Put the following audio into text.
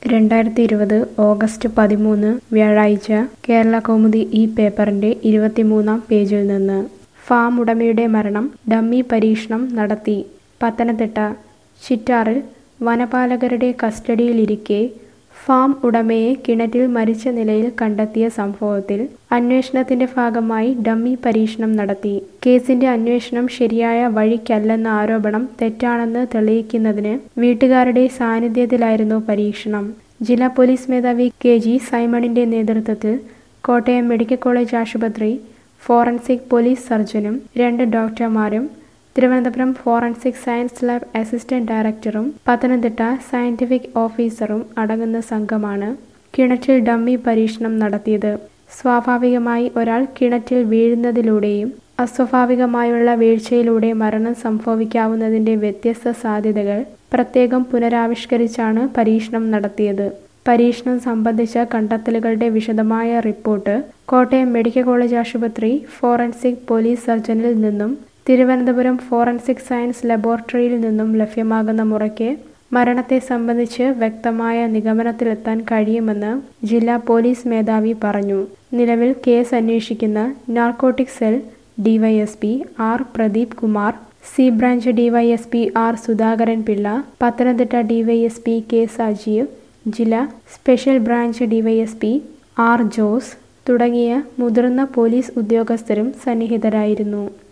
രണ്ടായിരത്തി ഇരുപത് ഓഗസ്റ്റ് പതിമൂന്ന് വ്യാഴാഴ്ച കേരള കൗമുദി ഈ പേപ്പറിന്റെ ഇരുപത്തിമൂന്നാം പേജിൽ നിന്ന് ഫാം ഉടമയുടെ മരണം ഡമ്മി പരീക്ഷണം നടത്തി പത്തനംതിട്ട ചിറ്റാറിൽ വനപാലകരുടെ കസ്റ്റഡിയിലിരിക്കെ ഫാം ഉടമയെ കിണറ്റിൽ മരിച്ച നിലയിൽ കണ്ടെത്തിയ സംഭവത്തിൽ അന്വേഷണത്തിന്റെ ഭാഗമായി ഡമ്മി പരീക്ഷണം നടത്തി കേസിന്റെ അന്വേഷണം ശരിയായ വഴിക്കല്ലെന്ന ആരോപണം തെറ്റാണെന്ന് തെളിയിക്കുന്നതിന് വീട്ടുകാരുടെ സാന്നിധ്യത്തിലായിരുന്നു പരീക്ഷണം ജില്ലാ പോലീസ് മേധാവി കെ ജി സൈമണിന്റെ നേതൃത്വത്തിൽ കോട്ടയം മെഡിക്കൽ കോളേജ് ആശുപത്രി ഫോറൻസിക് പോലീസ് സർജനും രണ്ട് ഡോക്ടർമാരും Thiruvananthapuram forensic science lab assistant ഡയറക്ടറും പത്തനംതിട്ട സയന്റിഫിക് ഓഫീസറും അടങ്ങുന്ന സംഘമാണ് കിണറ്റിൽ ഡമ്മി പരീക്ഷണം നടത്തിയത് സ്വാഭാവികമായി ഒരാൾ കിണറ്റിൽ വീഴുന്നതിലൂടെയും അസ്വാഭാവികമായുള്ള വീഴ്ചയിലൂടെ മരണം സംഭവിക്കാവുന്നതിന്റെ വ്യത്യസ്ത സാധ്യതകൾ പ്രത്യേകം പുനരാവിഷ്കരിച്ചാണ് പരീക്ഷണം നടത്തിയത് പരീക്ഷണം സംബന്ധിച്ച കണ്ടെത്തലുകളുടെ വിശദമായ റിപ്പോർട്ട് കോട്ടയം മെഡിക്കൽ കോളേജ് ആശുപത്രി ഫോറൻസിക് പോലീസ് സർജനിൽ നിന്നും തിരുവനന്തപുരം ഫോറൻസിക് സയൻസ് ലബോറട്ടറിയിൽ നിന്നും ലഭ്യമാകുന്ന മുറയ്ക്ക് മരണത്തെ സംബന്ധിച്ച് വ്യക്തമായ നിഗമനത്തിലെത്താൻ കഴിയുമെന്ന് ജില്ലാ പോലീസ് മേധാവി പറഞ്ഞു നിലവിൽ കേസ് അന്വേഷിക്കുന്ന narcotic cell D Y S P R Pradeep Kumar C branch D Y S P R Sudhakaran Pillai Pathanamthitta D Y S P K Sajeev ജില്ലാ special branch D Y S P R Jose തുടങ്ങിയ മുതിർന്ന പോലീസ് ഉദ്യോഗസ്ഥരും സന്നിഹിതരായിരുന്നു